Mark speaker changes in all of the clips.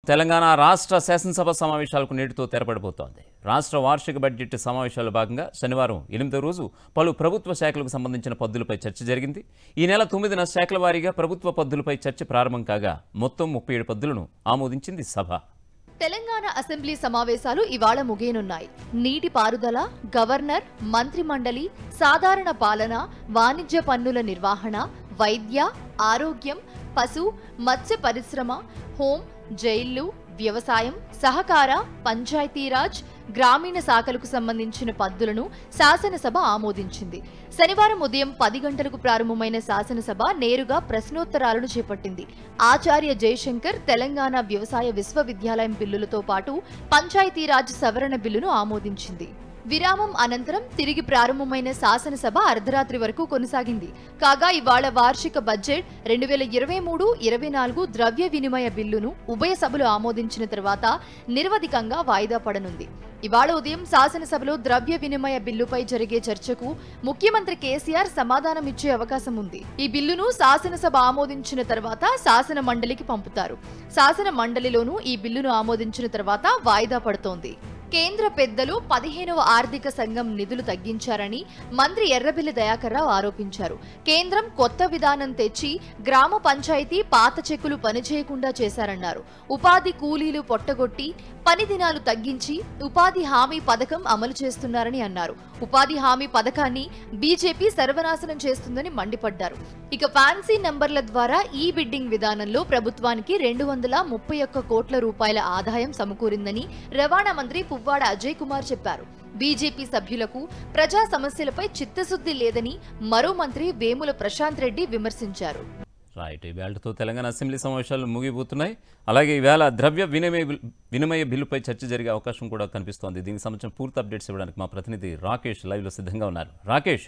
Speaker 1: తెలంగాణ రాష్ట్ర శాసనసభ సమావేశాలకు నేటితో తెరపడబోతోంది రాష్ట్ర వార్షిక బడ్జెట్ సమావేశాల్లో భాగంగా శనివారం ఎనిమిదో రోజు పలు ప్రభుత్వ శాఖలకు సంబంధించిన పద్దులపై చర్చ జరిగింది ఈ నెల తొమ్మిదిన శాఖల వారీగా ప్రభుత్వ పద్దులపై చర్చ ప్రారంభం కాగా మొత్తం ముప్పై ఏడు పద్దులను ఆమోదించింది సభ
Speaker 2: తెలంగాణ అసెంబ్లీ సమావేశాలు ఇవాళ ముగియనున్నాయి నీటి పారుదల గవర్నర్ మంత్రి మండలి సాధారణ పాలన వాణిజ్య పన్నుల నిర్వహణ వైద్య ఆరోగ్యం పశు మత్స్య పరిశ్రమ హోం జైళ్లు వ్యవసాయం సహకార పంచాయతీరాజ్ గ్రామీణ శాఖలకు సంబంధించిన పద్దులను శాసనసభ ఆమోదించింది శనివారం ఉదయం పది గంటలకు ప్రారంభమైన శాసనసభ నేరుగా ప్రశ్నోత్తరాలను చేపట్టింది ఆచార్య జయశంకర్ తెలంగాణ వ్యవసాయ విశ్వవిద్యాలయం బిల్లులతో పాటు పంచాయతీరాజ్ సవరణ బిల్లును ఆమోదించింది విరామం అనంతరం తిరిగి ప్రారంభమైన శాసనసభ అర్ధరాత్రి వరకు కొనసాగింది కాగా ఇవాళ వార్షిక బడ్జెట్ రెండు వేల ఇరవై మూడు ఇరవై నాలుగు ద్రవ్య వినిమయ బిల్లును ఉభయ సభలు ఆమోదించిన తర్వాత నిరవధికంగా వాయిదా పడనుంది ఇవాళ ఉదయం శాసనసభలో ద్రవ్య వినిమయ బిల్లుపై జరిగే చర్చకు ముఖ్యమంత్రి కేసీఆర్ సమాధానం ఇచ్చే అవకాశం ఉంది ఈ బిల్లును శాసనసభ ఆమోదించిన తర్వాత శాసన మండలికి పంపుతారు శాసన మండలిలోనూ ఈ బిల్లును ఆమోదించిన తర్వాత వాయిదా పడుతోంది కేంద్ర పెద్దలు పదిహేనవ ఆర్థిక సంఘం నిధులు తగ్గించారని మంత్రి ఎర్రబెల్లి దయాకర్ రావు ఆరోపించారు కేంద్రం కొత్త విధానం తెచ్చి గ్రామ పంచాయతీ పాత చెక్కులు పనిచేయకుండా చేశారన్నారు ఉపాధి కూలీలు పొట్టగొట్టి పని దినాలు తగ్గించి ఉపాధి హామీ పథకం అమలు చేస్తున్నారని అన్నారు ఉపాధి హామీ పథకాన్ని బీజేపీ సర్వనాశనం చేస్తుందని మండిపడ్డారు ఇక ఫ్యాన్సీ నంబర్ల ద్వారా ఈ బిడ్డింగ్ విధానంలో ప్రభుత్వానికి రెండు వందల ముప్పై ఒక్క కోట్ల రూపాయల ఆదాయం సమకూరిందని రవాణా మంత్రి పువ్వాడ అజయ్ కుమార్ చెప్పారు బీజేపీ సభ్యులకు ప్రజా సమస్యలపై చిత్తశుద్ధి లేదని మరో మంత్రి వేముల ప్రశాంత్ రెడ్డి విమర్శించారు
Speaker 1: రైట్ ఈ వేళతో తెలంగాణ అసెంబ్లీ సమావేశాలు ముగిపోతున్నాయి అలాగే ఈవేళ ద్రవ్య వినిమయ బిల్- వినిమయ బిల్లుపై చర్చ జరిగే అవకాశం కూడా కనిపిస్తోంది దీనికి సంబంధించిన పూర్తి అప్డేట్స్ ఇవ్వడానికి మా ప్రతినిధి రాకేష్ లైవ్లో సిద్ధంగా ఉన్నారు రాకేష్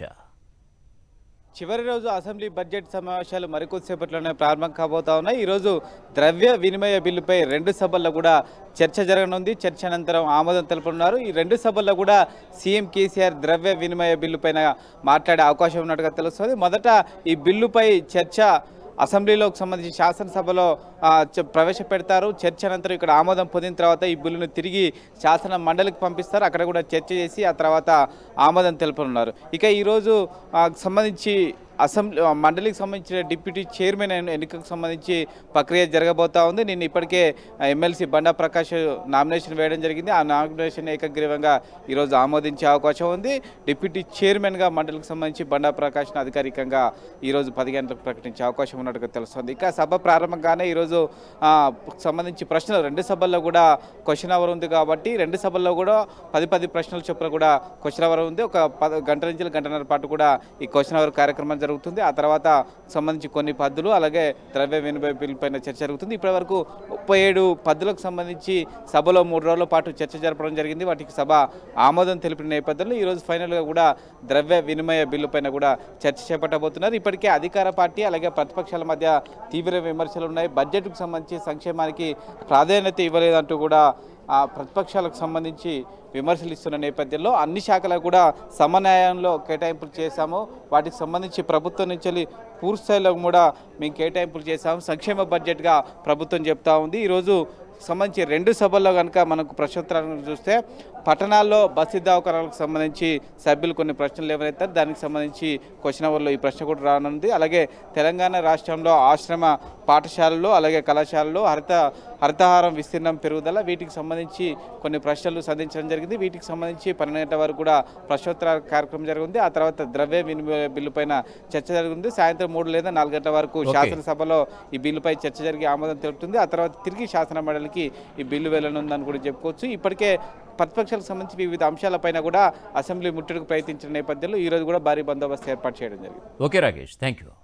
Speaker 3: చివరి రోజు అసెంబ్లీ బడ్జెట్ సమావేశాలు మరికొద్దిసేపట్లోనే ప్రారంభం కాబోతా ఉన్నాయి ఈరోజు ద్రవ్య వినిమయ బిల్లుపై రెండు సభల్లో కూడా చర్చ జరగనుంది చర్చ అనంతరం ఆమోదం తెలుపనున్నారు ఈ రెండు సభల్లో కూడా సీఎం కేసీఆర్ ద్రవ్య వినిమయ బిల్లు పైన మాట్లాడే అవకాశం ఉన్నట్టుగా తెలుస్తుంది మొదట ఈ బిల్లుపై చర్చ అసెంబ్లీలోకి సంబంధించి శాసనసభలో ఆ, చ- ప్రవేశపెడతారు చర్చ అనంతరం ఇక్కడ ఆమోదం పొందిన తర్వాత ఈ బిల్లును తిరిగి శాసన మండలికి పంపిస్తారు అక్కడ కూడా చర్చ చేసి ఆ తర్వాత ఆమోదం తెలుపనున్నారు ఇక ఈరోజు ఆ, సంబంధించి అసెంబ్లీ ఆ, మండలికి సంబంధించిన డిప్యూటీ చైర్మన్ ఎన్ని- ఎన్నికకు సంబంధించి ప్రక్రియ జరగబోతా ఉంది నేను ఇప్పటికే ఆ, ఎమ్మెల్సీ బండా ప్రకాష్ నామినేషన్ వేయడం జరిగింది ఆ నామినేషన్ ఏకగ్రీవంగా ఈరోజు ఆమోదించే అవకాశం ఉంది డిప్యూటీ చైర్మన్గా మండలికి సంబంధించి బండా ప్రకాష్ను అధికారికంగా ఈరోజు పది గంటలకు ప్రకటించే అవకాశం ఉన్నట్టుగా తెలుస్తుంది ఇక సభ ప్రారంభంగానే ఈరోజు ఆ, సంబంధించి ప్రశ్నలు రెండు సభల్లో కూడా క్వశ్చన్ అవర్ ఉంది కాబట్టి రెండు సభల్లో కూడా పది పది ప్రశ్నలు చొప్పున కూడా క్వశ్చన్ అవర్ ఉంది ఒక పద గంట నుంచి గంటన్నర పాటు కూడా ఈ క్వశ్చన్ అవర్ కార్యక్రమం జరుగుతుంది ఆ తర్వాత సంబంధించి కొన్ని పద్దులు అలాగే ద్రవ్య వినిమయ బిల్ పైన చర్చ జరుగుతుంది ఇప్పటి వరకు ముప్పై ఏడు పద్దులకు సంబంధించి సభలో మూడు రోజుల పాటు చర్చ జరపడం జరిగింది వాటికి సభ ఆమోదం తెలిపిన నేపథ్యంలో ఈరోజు ఫైనల్గా కూడా ద్రవ్య వినిమయ బిల్లు పైన కూడా చర్చ చేపట్టబోతున్నారు ఇప్పటికే అధికార పార్టీ అలాగే ప్రతిపక్షాల మధ్య తీవ్ర విమర్శలు ఉన్నాయి బడ్జెట్కు సంబంధించి సంక్షేమానికి ప్రాధాన్యత ఇవ్వలేదంటూ కూడా ఆ ప్రతిపక్షాలకు సంబంధించి విమర్శలు ఇస్తున్న నేపథ్యంలో అన్ని శాఖలకు కూడా సమన్వయంలో కేటాయింపులు చేశాము వాటికి సంబంధించి ప్రభుత్వం నుంచి వెళ్ళి పూర్తి స్థాయిలో కూడా మేము కేటాయింపులు చేశాము సంక్షేమ బడ్జెట్గా ప్రభుత్వం చెప్తా ఉంది ఈరోజు సంబంధించి రెండు సభల్లో కనుక మనకు ప్రశ్నోత్తరాలను చూస్తే పట్టణాల్లో బస్సు దవాఖానాలకు సంబంధించి సభ్యులు కొన్ని ప్రశ్నలు లేవనెత్తారు దానికి సంబంధించి క్వశ్చన్ అవర్లో ఈ ప్రశ్న కూడా రానుంది అలాగే తెలంగాణ రాష్ట్రంలో ఆశ్రమ పాఠశాలలు అలాగే కళాశాలలు హరిత హరితహారం విస్తీర్ణం పెరుగుదల వీటికి సంబంధించి కొన్ని ప్రశ్నలు సంధించడం జరిగింది వీటికి సంబంధించి పన్నెండు గంటల వరకు కూడా ప్రశ్నోత్తరాల కార్యక్రమం జరిగింది ఆ తర్వాత ద్రవ్య వినిమయ బిల్లు పైన చర్చ జరుగుతుంది సాయంత్రం మూడు లేదా నాలుగు గంటల వరకు
Speaker 1: Okay.
Speaker 3: శాసనసభలో ఈ బిల్లుపై చర్చ జరిగి ఆమోదం తెలుపుతుంది ఆ తర్వాత తిరిగి శాసన మండలికి ఈ బిల్లు వెళ్ళనుందని కూడా చెప్పుకోవచ్చు ఇప్పటికే ప్రతిపక్షాలకు సంబంధించి వివిధ అంశాలపైన కూడా అసెంబ్లీ ముట్టడికి ప్రయత్నించిన నేపథ్యంలో ఈ రోజు కూడా భారీ బందోబస్తు ఏర్పాటు చేయడం జరిగింది
Speaker 1: ఓకే రాకేష్ థ్యాంక్ యూ